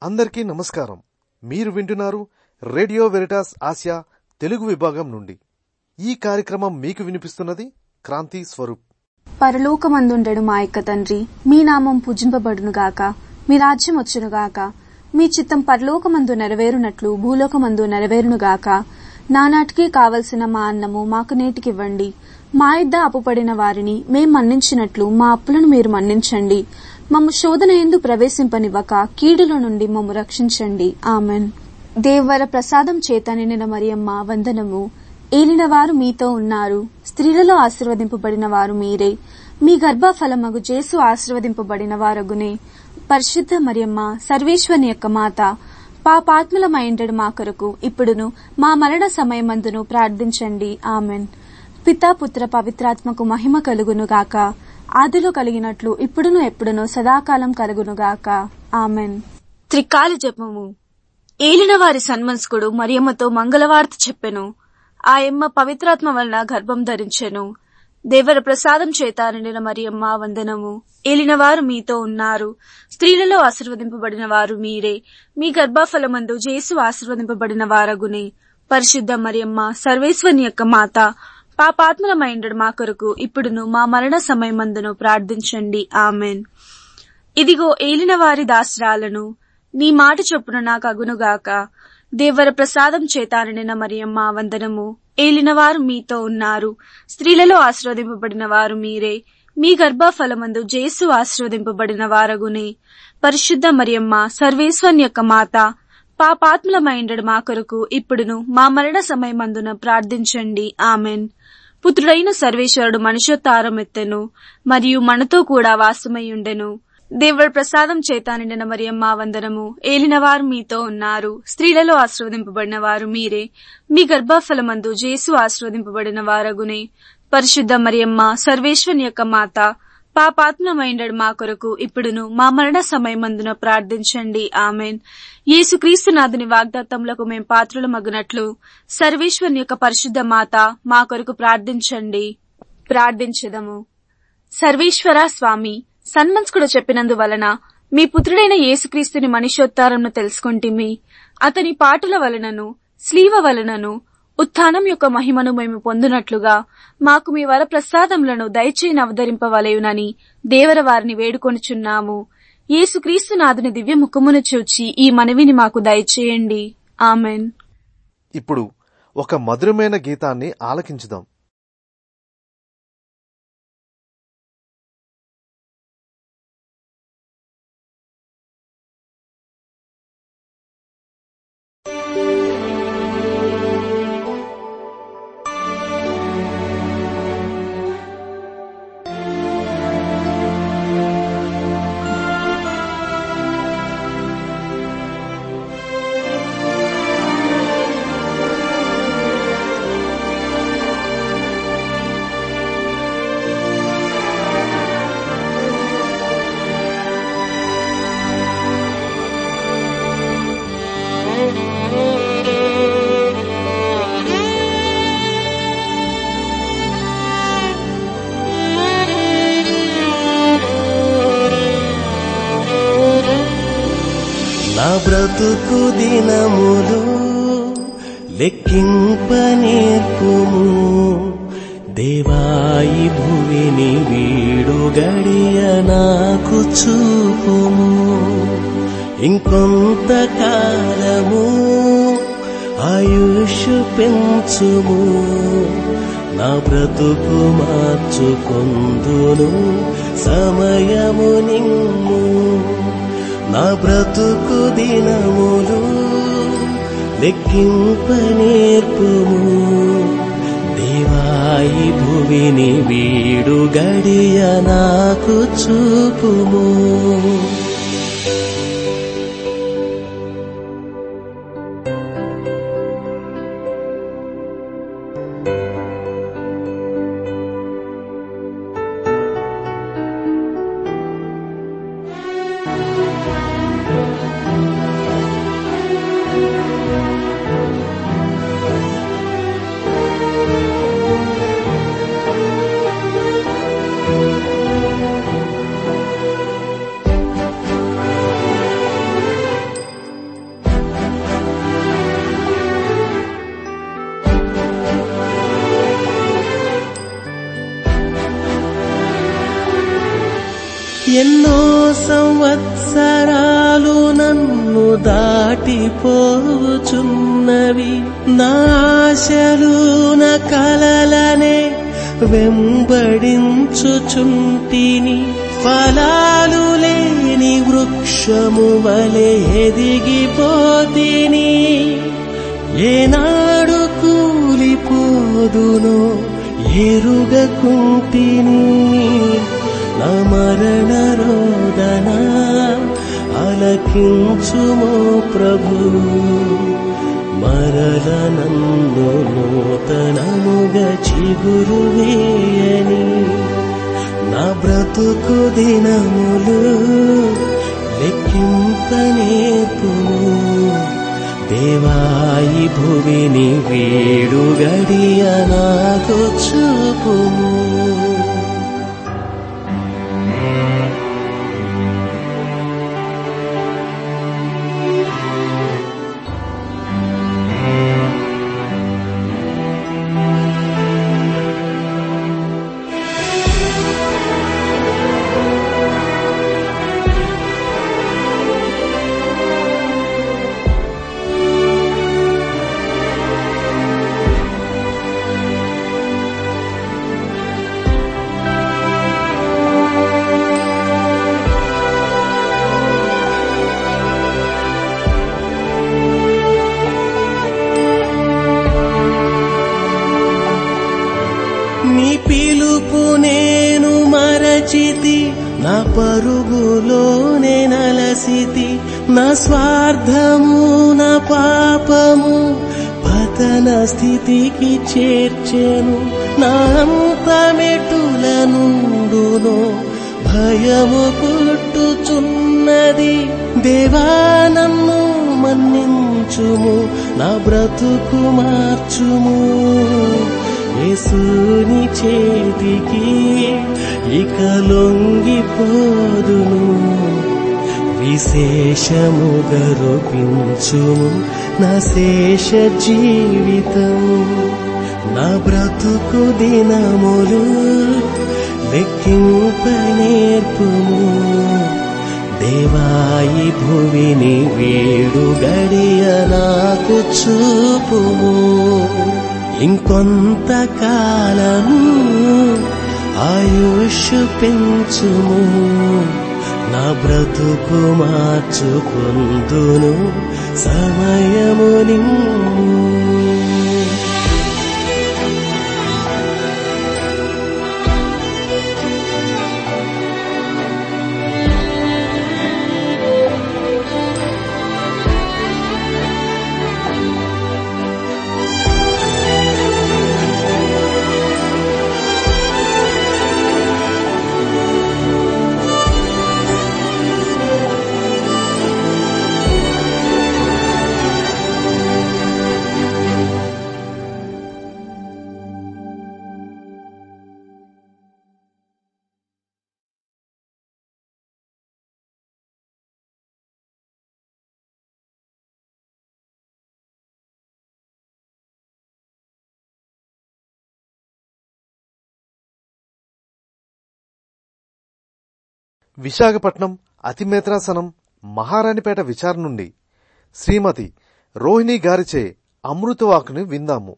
అందరికీ నమస్కారం మీరు వింటున్నారు రేడియో వెరిటాస్ ఆసియా తెలుగు విభాగం నుండి ఈ కార్యక్రమం మీకు వినిపిస్తున్నది క్రాంతి స్వరూప్ పరలోకమందుండెడు మా యొక్క తండ్రి మీ నామం పూజింపబడునుగాక మీ రాజ్యం వచ్చునుగాక మీ చిత్తం పరలోకమందు నెరవేరునట్లు భూలోకమందు నెరవేరునుగాక నానాటికి కావలసిన మా అన్నము మాకు నేటికివ్వండి మా ఇద్ద అప్పుపడిన వారిని మేం మన్నించినట్లు మా అప్పులను మీరు మన్నించండి మమ్ము శోధన ఎందు ప్రవేశింపనివ్వక కీడుల నుండి మమ్ము రక్షించండి ఆమెన్ దేవర ప్రసాదం చేత నిండిన మరియమ్మ వందనము ఏలిన వారు మీతో ఉన్నారు స్త్రీలలో ఆశీర్వదింపబడిన వారు మీరే మీ గర్భఫలమగు జేసు ఆశీర్వదింపబడిన వారగునే పరిశుద్ధ మరియమ్మ సర్వేశ్వని యొక్క మాత పాపాత్ములమైండడు మా కొరకు ఇప్పుడును మా మరణ సమయమందును ప్రార్థించండి ఆమెన్ పితా పుత్ర పవిత్రాత్మకు మహిమ కలుగును గాక ఆదిలో కలిగినట్లు ఇప్పుడును ఎప్పుడును సదాకాలం కలుగునుగాక ఆమెన్ త్రికాల జపము ఏలిన వారి సన్మన్స్కుడు మరియమ్మతో మంగళవార్త చెప్పెను ఆయమ్మ పవిత్రాత్మ వలన గర్భం ధరించెను దేవర ప్రసాదం చేత నిండిన మరియమ్మ వందనము ఏలినవారు మీతో ఉన్నారు స్త్రీలలో ఆశీర్వదింపబడిన వారు మీరే మీ గర్భఫలమందు జేసు ఆశీర్వదింపబడిన వారగునే పరిశుద్ధ మరియమ్మ సర్వేశ్వని యొక్క మాత పాపాత్మలమైండడు మా కొరకు ఇప్పుడును మా మరణ సమయమందును ప్రార్థించండి ఆమెన్ ఇదిగో ఏలిన వారి దాసరాలను నీ మాట చొప్పున నాకు అగునుగాక దేవర ప్రసాదం చేతాననిన మరియమ్మ వందనము ఏలినవారు మీతో ఉన్నారు స్త్రీలలో ఆశీర్వదింపబడిన వారు మీరే మీ గర్భఫలమందు జేసు ఆశీర్వదింపబడిన వారగునే పరిశుద్ధ మరియమ్మ సర్వేశ్వన్ యొక్క మాత పాపాత్ములమైండడు మా కొరకు ఇప్పుడును మా మరణ సమయమందున ప్రార్థించండి ఆమెన్ పుత్రుడైన సర్వేశ్వరుడు మనుషోత్తారం ఎత్తెను మరియు మనతో కూడా వాసమై ఉండెను దేవుడి ప్రసాదం చేత నిండిన మరియమ్మ వందనము ఏలినవారు మీతో ఉన్నారు స్త్రీలలో ఆశీర్వదింపబడిన వారు మీరే మీ గర్భఫలమందు జేసు ఆశీర్వదింపబడిన వారగునే పరిశుద్ధ మరియమ్మ సర్వేశ్వని యొక్క మాత పాపాత్మమైండడు మా కొరకు ఇప్పుడును మా మరణ సమయమందున ప్రార్థించండి ఆమెన్ యేసుక్రీస్తునాథుని వాగ్దాత్తములకు మేం పాత్రుల మగునట్లు సర్వేశ్వరుని యొక్క పరిశుద్ధ మాత మా కొరకు ప్రార్థించండి ప్రార్థించదము సర్వేశ్వర స్వామి సన్మంస్కుడు చెప్పినందువలన మీ పుత్రుడైన యేసుక్రీస్తుని మనుష్యోత్తారంను తెలుసుకుంటిమి అతని పాటుల వలనను స్లీవ వలనను ఉత్థానం యొక్క మహిమను మేము పొందునట్లుగా మాకు మీ వర ప్రసాదములను దయచేయని అవతరింపవలయునని దేవర వారిని వేడుకొనుచున్నాము యేసుక్రీస్తు నాథుని దివ్య ముఖమును చూచి ఈ మనవిని మాకు దయచేయండి ఆమెన్ ఇప్పుడు ఒక మధురమైన గీతాన్ని ఆలకించుదాం నా బ్రతుకు దినములు లెక్కింప నేర్పుము దేవాయి భువిని వీడు గడియ నాకు చూపుము ఇంకొంత కాలము ఆయుష్ పెంచుము నా బ్రతుకు మార్చుకొందును సమయము నిమ్ము నా బ్రతుకు దినములు లెక్కింప నేర్పుము దేవాయి భువిని వీడు గడియ నాకు చూపుము ఎన్నో సంవత్సరాలు నన్ను దాటిపోచున్నవి నాశలు నా కలలనే వెంబడించుచుంటిని ఫలాలు లేని వృక్షము వలె ఎదిగిపోతిని ఏనాడు కూలిపోదునో ఎరుగకుంటిని నా మరణ రోదన అలకించుమో ప్రభు మరల నన్ను నూతనముగా చిగురు వేయని నా బ్రతుకు దినములు లెక్కింపనేపుము దేవాయి భువిని వీడు గడియ నాకు చూపుము నీ పిలుపు నేను మరచితి నా పరుగులోనే నలసితి నా స్వార్థము నా పాపము పతన స్థితికి చేర్చెను నా అంతమెటుల నుండునో భయము పుట్టుచున్నది దేవా నన్ను మన్నించుము నా బ్రతుకు మార్చుము యేసుని చేతికి ఇక లొంగిపోదును విశేషముగా రూపించుము నా శేష జీవితం నా బ్రతుకు దినములు లెక్కింప నేర్పుము దేవాయి భువిని వీడు గడియ నాకు చూపుము ఇంకొంత కాలము ఆయుష్ పెంచుము నా బ్రతుకు మార్చుకుందును సమయము నిమ్ము విశాఖపట్నం అతిమేత్రాసనం మహారాణిపేట విచారణ నుండి శ్రీమతి రోహిణి గారిచే అమృతవాకుని విందాము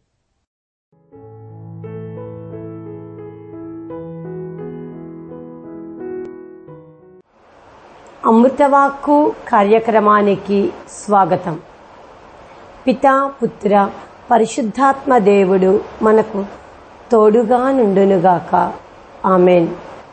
అమృతవాక్కు కార్యక్రమానికి స్వాగతం పితా పుత్ర పరిశుద్ధాత్మ దేవుడు మనకు తోడుగా నుండునుగాక ఆమెన్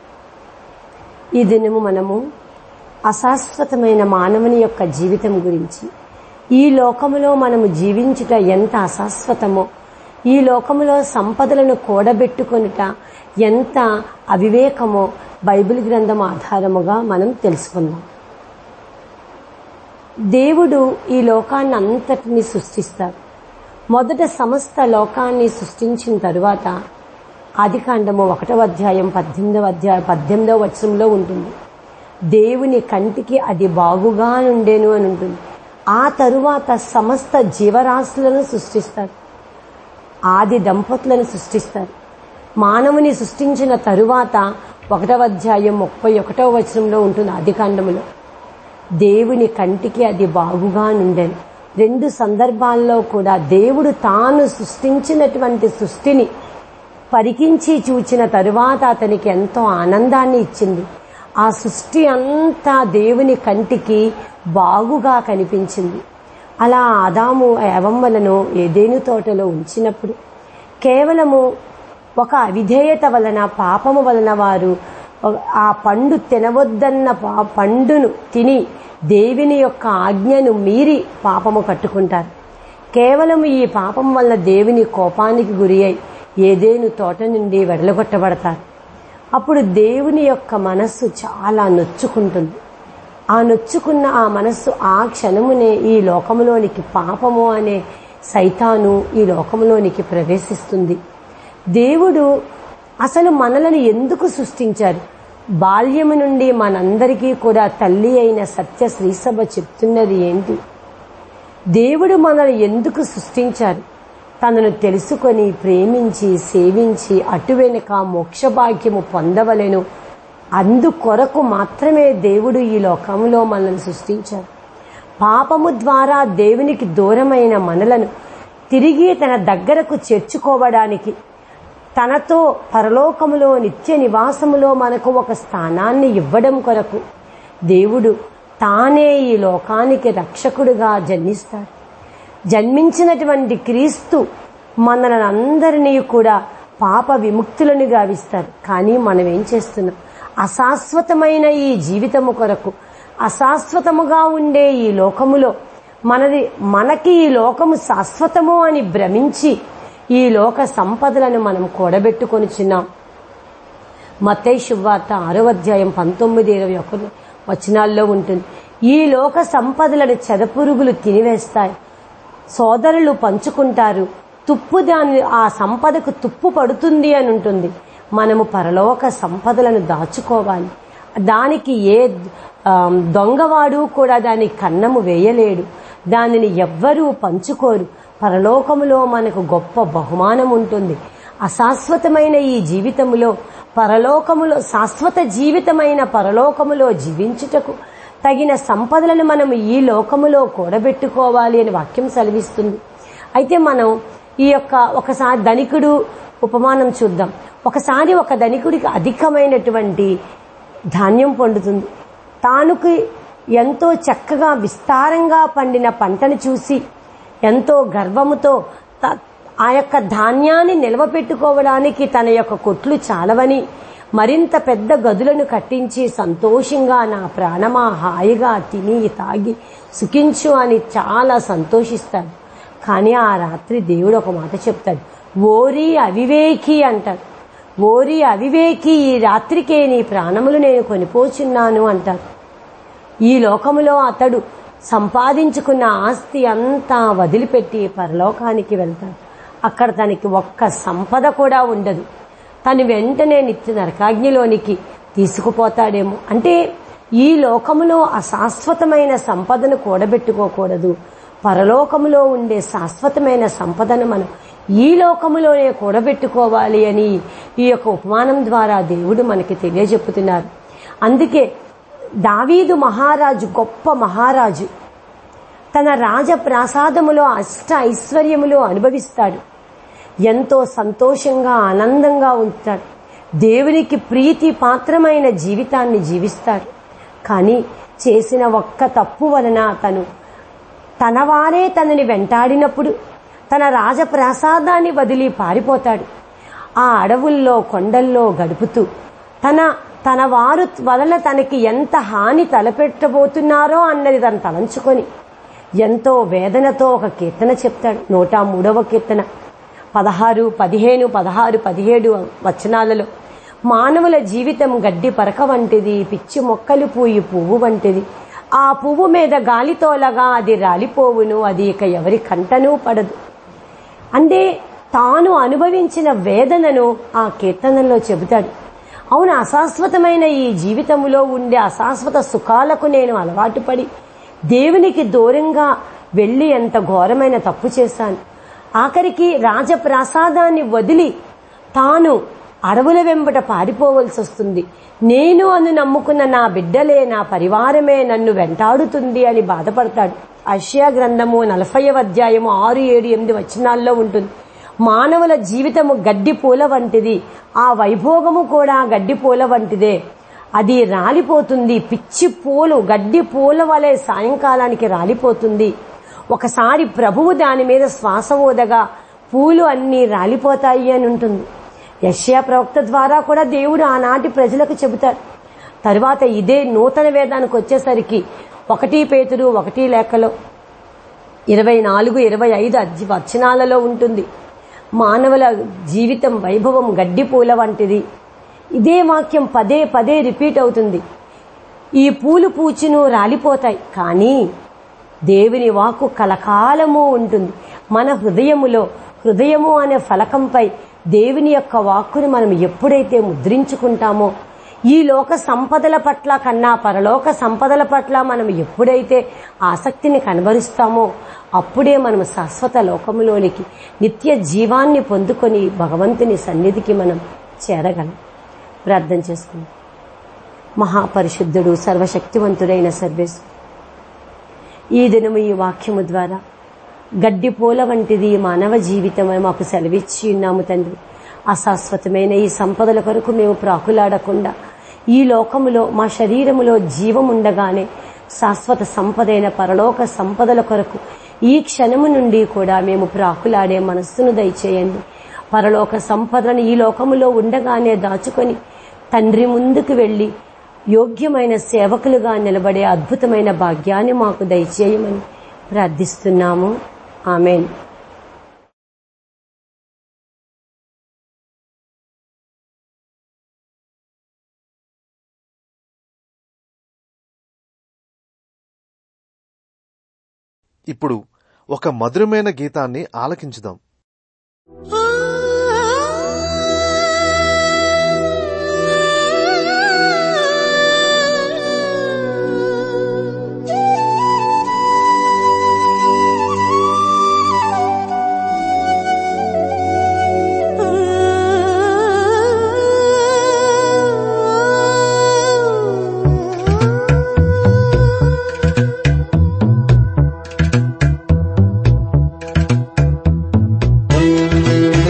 ఈ దినము మనము అశాశ్వతమైన మానవుని యొక్క జీవితం గురించి ఈ లోకములో మనము జీవించుట ఎంత అశాశ్వతమో ఈ లోకములో సంపదలను కూడబెట్టుకొనుట ఎంత అవివేకమో బైబిల్ గ్రంథం ఆధారముగా మనం తెలుసుకుందాం దేవుడు ఈ లోకాన్ని అంతటిని సృష్టిస్తారు మొదట సమస్త లోకాన్ని సృష్టించిన తరువాత ఆదికాండము ఒకటవ అధ్యాయం పద్దెనిమిదవ అధ్యాయం పద్దెనిమిదవ వచనంలో ఉంటుంది దేవుని కంటికి అది బాగుగా ఉండేను అని ఉంటుంది ఆ తరువాత సమస్త జీవరాశులను సృష్టిస్తారు ఆది దంపతులను సృష్టిస్తారు మానవుని సృష్టించిన తరువాత ఒకటవ అధ్యాయం ముప్పై ఒకటవ వచనంలో ఉంటుంది ఆదికాండములో దేవుని కంటికి అది బాగుగా నుండెను రెండు సందర్భాల్లో కూడా దేవుడు తాను సృష్టించినటువంటి సృష్టిని పరికించి చూచిన తరువాత అతనికి ఎంతో ఆనందాన్ని ఇచ్చింది ఆ సృష్టి అంతా దేవుని కంటికి బాగుగా కనిపించింది అలా ఆదాము ఏవమ్మలను ఏదేను తోటలో ఉంచినప్పుడు కేవలము ఒక అవిధేయత వలన పాపము వలన వారు ఆ పండు తినవద్దన్న పా- పండును తిని దేవుని యొక్క ఆజ్ఞను మీరి పాపము కట్టుకుంటారు కేవలం ఈ పాపం వల్ల దేవుని కోపానికి గురి అయి ఏదేను తోట నుండి వెడలగొట్టబడతారు అప్పుడు దేవుని యొక్క మనస్సు చాలా నొచ్చుకుంటుంది ఆ నొచ్చుకున్న ఆ మనస్సు ఆ క్షణమునే ఈ లోకములోనికి పాపము అనే సైతాను ఈ లోకములోనికి ప్రవేశిస్తుంది దేవుడు అసలు మనలను ఎందుకు సృష్టించారు బాల్యము నుండి మనందరికీ కూడా తల్లి అయిన సత్య శ్రీసభ చెప్తున్నది ఏంటి దేవుడు మనల్ని ఎందుకు సృష్టించారు తనను తెలుసుకొని ప్రేమించి సేవించి అటు వెనుక మోక్ష భాగ్యము పొందవలెను అందుకొరకు మాత్రమే దేవుడు ఈ లోకంలో మనల్ని సృష్టించారు పాపము ద్వారా దేవునికి దూరమైన మనలను తిరిగి తన దగ్గరకు చేర్చుకోవడానికి తనతో పరలోకములో నిత్య నివాసములో మనకు ఒక స్థానాన్ని ఇవ్వడం కొరకు దేవుడు తానే ఈ లోకానికి రక్షకుడుగా జన్మిస్తాడు జన్మించినటువంటి క్రీస్తు మనల్ని అందరినీ కూడా పాప విముక్తులను గావిస్తారు కానీ మనం ఏం చేస్తున్నాం అశాశ్వతమైన ఈ జీవితము కొరకు అశాశ్వతముగా ఉండే ఈ లోకములో మనది మనకి ఈ లోకము శాశ్వతము అని భ్రమించి ఈ లోక సంపదలను మనం కూడబెట్టుకొని చిన్నాం మత్తయి శుభవార్త ఆరో అధ్యాయం పంతొమ్మిది ఇరవై ఒకటి వచనాల్లో ఉంటుంది ఈ లోక సంపదలను చెదపురుగులు తినివేస్తాయి సోదరులు పంచుకుంటారు తుప్పు దాని ఆ సంపదకు తుప్పు పడుతుంది అని ఉంటుంది మనము పరలోక సంపదలను దాచుకోవాలి దానికి ఏ ఆ, దొంగవాడు కూడా దాని కన్నము వేయలేడు దానిని ఎవ్వరూ పంచుకోరు పరలోకములో మనకు గొప్ప బహుమానం ఉంటుంది అశాశ్వతమైన ఈ జీవితములో పరలోకములో శాశ్వత జీవితమైన పరలోకములో జీవించుటకు తగిన సంపదలను మనం ఈ లోకములో కూడబెట్టుకోవాలి అని వాక్యం సెలవిస్తుంది అయితే మనం ఈ యొక్క ఒకసారి ధనికుడు ఉపమానం చూద్దాం ఒకసారి ఒక ధనికుడికి అధికమైనటువంటి ధాన్యం పండుతుంది తానుకి ఎంతో చక్కగా విస్తారంగా పండిన పంటను చూసి ఎంతో గర్వముతో త- ఆ యొక్క ధాన్యాన్ని నిల్వపెట్టుకోవడానికి తన యొక్క కొట్లు చాలవని మరింత పెద్ద గదులను కట్టించి సంతోషంగా నా ప్రాణమా హాయిగా తిని తాగి సుఖించు అని చాలా సంతోషిస్తాడు కానీ ఆ రాత్రి దేవుడు ఒక మాట చెప్తాడు ఓరి అవివేకి అంటాడు ఓరి అవివేకి ఈ రాత్రికే నీ ప్రాణములు నేను కొనిపోచున్నాను అంటాడు ఈ లోకములో అతడు సంపాదించుకున్న ఆస్తి అంతా వదిలిపెట్టి పరలోకానికి వెళ్తాడు అక్కడ తనకి ఒక్క సంపద కూడా ఉండదు తను వెంటనే నిత్య నరకాగ్నిలోనికి తీసుకుపోతాడేమో అంటే ఈ లోకములో అశాశ్వతమైన సంపదను కూడబెట్టుకోకూడదు పరలోకములో ఉండే శాశ్వతమైన సంపదను మనం ఈ లోకములోనే కూడబెట్టుకోవాలి అని ఈ యొక్క ఉపమానం ద్వారా దేవుడు మనకి తెలియజెప్పుతున్నారు అందుకే దావీదు మహారాజు గొప్ప మహారాజు తన రాజప్రాసాదములో అష్ట ఐశ్వర్యములు అనుభవిస్తాడు ఎంతో సంతోషంగా ఆనందంగా ఉంటాడు దేవునికి ప్రీతి పాత్రమైన జీవితాన్ని జీవిస్తాడు కానీ చేసిన ఒక్క తప్పు వలన తను తన వారే తనని వెంటాడినప్పుడు తన రాజప్రాసాదాన్ని వదిలి పారిపోతాడు ఆ అడవుల్లో కొండల్లో గడుపుతూ తన తన వారు వలన తనకి ఎంత హాని తలపెట్టబోతున్నారో అన్నది తను తలంచుకొని ఎంతో వేదనతో ఒక కీర్తన చెప్తాడు నూట మూడవ కీర్తన పదహారు పదిహేను పదహారు పదిహేడు వచనాలలో మానవుల జీవితం గడ్డి పరక వంటిది పిచ్చి మొక్కలు పూయి పువ్వు వంటిది ఆ పువ్వు మీద గాలితోలగా అది రాలిపోవును అది ఇక ఎవరి కంటనూ పడదు అంటే తాను అనుభవించిన వేదనను ఆ కీర్తనలో చెబుతాడు అవును అశాశ్వతమైన ఈ జీవితంలో ఉండే అశాశ్వత సుఖాలకు నేను అలవాటు పడి దేవునికి దూరంగా వెళ్ళి ఎంత ఘోరమైన తప్పు చేశాను ఆఖరికి రాజప్రాసాదాన్ని వదిలి తాను అడవుల వెంబట పారిపోవలసి వస్తుంది నేను అని నమ్ముకున్న నా బిడ్డలే నా పరివారమే నన్ను వెంటాడుతుంది అని బాధపడతాడు అషియా గ్రంథము నలభైవ అధ్యాయము ఆరు ఏడు ఎనిమిది వచనాల్లో ఉంటుంది మానవుల జీవితము గడ్డి పూల వంటిది ఆ వైభోగము కూడా గడ్డి పూల వంటిదే అది రాలిపోతుంది పిచ్చి పూలు గడ్డి పూల వలె సాయంకాలానికి రాలిపోతుంది ఒకసారి ప్రభువు దాని మీద శ్వాస ఊదగా పూలు అన్నీ రాలిపోతాయి అని ఉంటుంది యష్యా ప్రవక్త ద్వారా కూడా దేవుడు ఆనాటి ప్రజలకు చెబుతారు తరువాత ఇదే నూతన వేదానికి వచ్చేసరికి ఒకటి పేతురు ఒకటి లేఖలో ఇరవై నాలుగు ఇరవై ఐదు అధ్య- వచనాలలో ఉంటుంది మానవుల జీవితం వైభవం గడ్డి పూల వంటిది ఇదే వాక్యం పదే పదే రిపీట్ అవుతుంది ఈ పూలు పూచును రాలిపోతాయి కానీ దేవుని వాక్కు కలకాలము ఉంటుంది మన హృదయములో హృదయము అనే ఫలకంపై దేవుని యొక్క వాక్కుని మనం ఎప్పుడైతే ముద్రించుకుంటామో ఈ లోక సంపదల పట్ల కన్నా పరలోక సంపదల పట్ల మనం ఎప్పుడైతే ఆసక్తిని కనబరుస్తామో అప్పుడే మనం శాశ్వత లోకములోనికి నిత్య జీవాన్ని పొందుకొని భగవంతుని సన్నిధికి మనం చేరగలం ప్రార్థన చేసుకుందాం మహాపరిశుద్ధుడు సర్వశక్తివంతుడైన సర్వేశ్వరుడు ఈ దినము ఈ వాక్యము ద్వారా గడ్డి పూల వంటిది మానవ జీవితం అని మాకు సెలవిచ్చి ఉన్నాము తండ్రి అశాశ్వతమైన ఈ సంపదల కొరకు మేము ప్రాకులాడకుండా ఈ లోకములో మా శరీరములో జీవం ఉండగానే శాశ్వత సంపదైన పరలోక సంపదల కొరకు ఈ క్షణము నుండి కూడా మేము ప్రాకులాడే మనస్సును దయచేయండి పరలోక సంపదలను ఈ లోకములో ఉండగానే దాచుకొని తండ్రి ముందుకు వెళ్లి యోగ్యమైన సేవకులుగా నిలబడే అద్భుతమైన భాగ్యాన్ని మాకు దయచేయమని ప్రార్థిస్తున్నాము ఆమెన్ ఇప్పుడు ఒక మధురమైన గీతాన్ని ఆలకించుదాం ఆ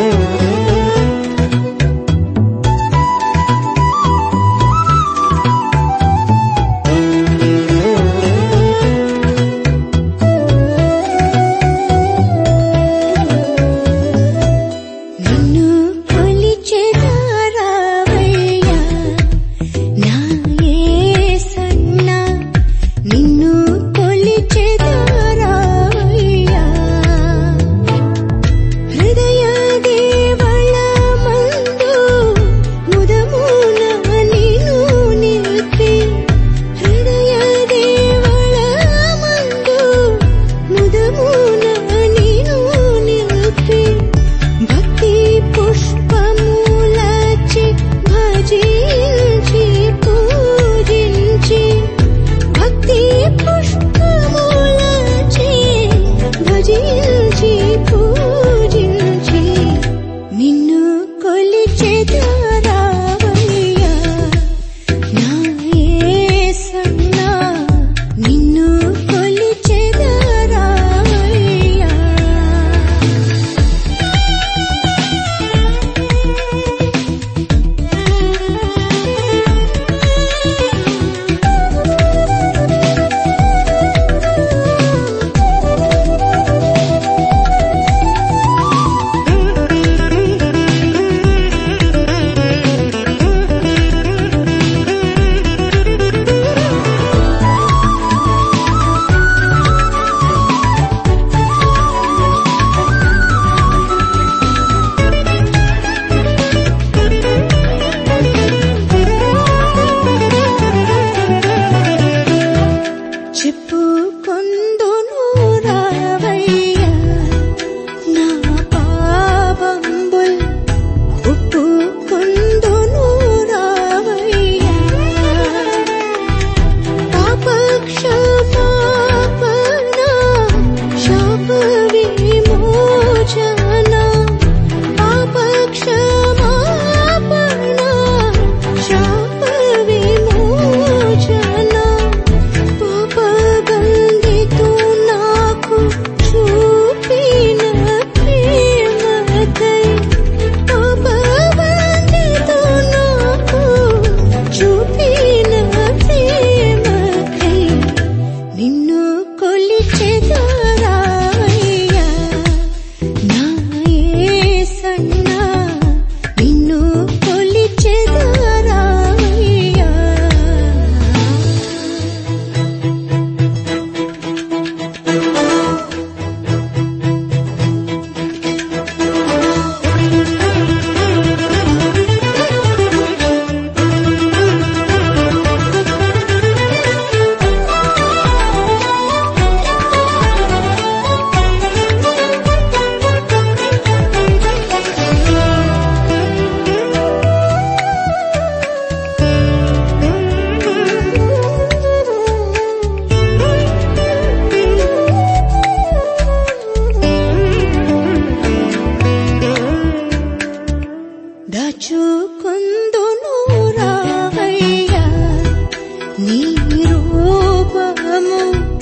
దాచుకుందును రావయ్యా నీ రూపము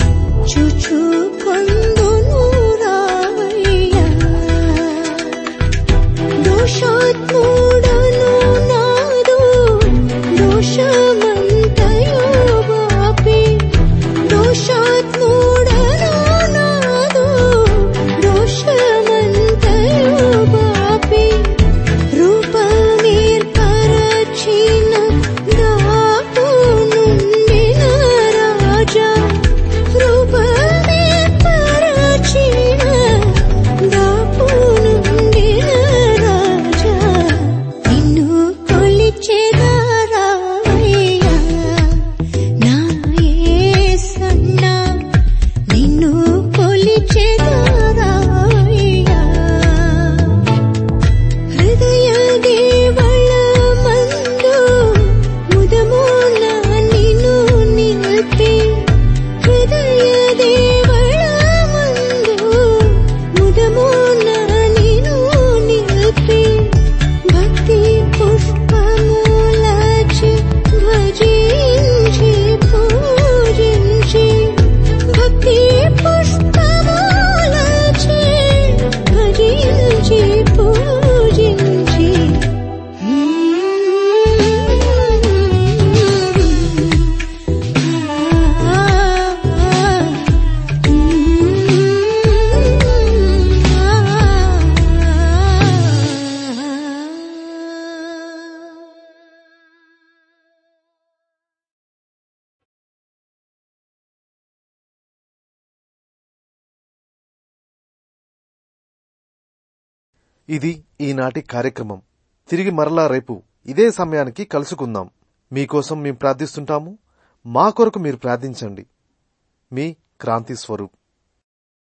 చూచుకుందును రావయ్యా దోషాత్ముడను నాదు దోషమంతయు బాపి దోషాత్ముడను నాదు దోషమంతయు బాపి రూపమేర్పరచిన దాపు నుండిన రాజా రూపమేర్పరచిన దాపు నుండిన రాజా నిన్ను కొలిచెదా రావయ్యా నా యేసన్నా నిన్ను కొలిచెదా రావయ్యా హృదయ దేవళ మందు ముదమున నిన్ను నిలిపి హృదయ దేవళ మందు ముదమున నిన్ను నిలిపి భక్తి పుష్పములచి భజించి పూజించి భక్తి పుష్పములచి భజించి పూజించి ఇది ఈనాటి కార్యక్రమం తిరిగి మరలా రేపు ఇదే సమయానికి కలుసుకుందాం మీకోసం మేము ప్రార్థిస్తుంటాము మా కొరకు మీరు ప్రార్థించండి మీ క్రాంతి స్వరూప్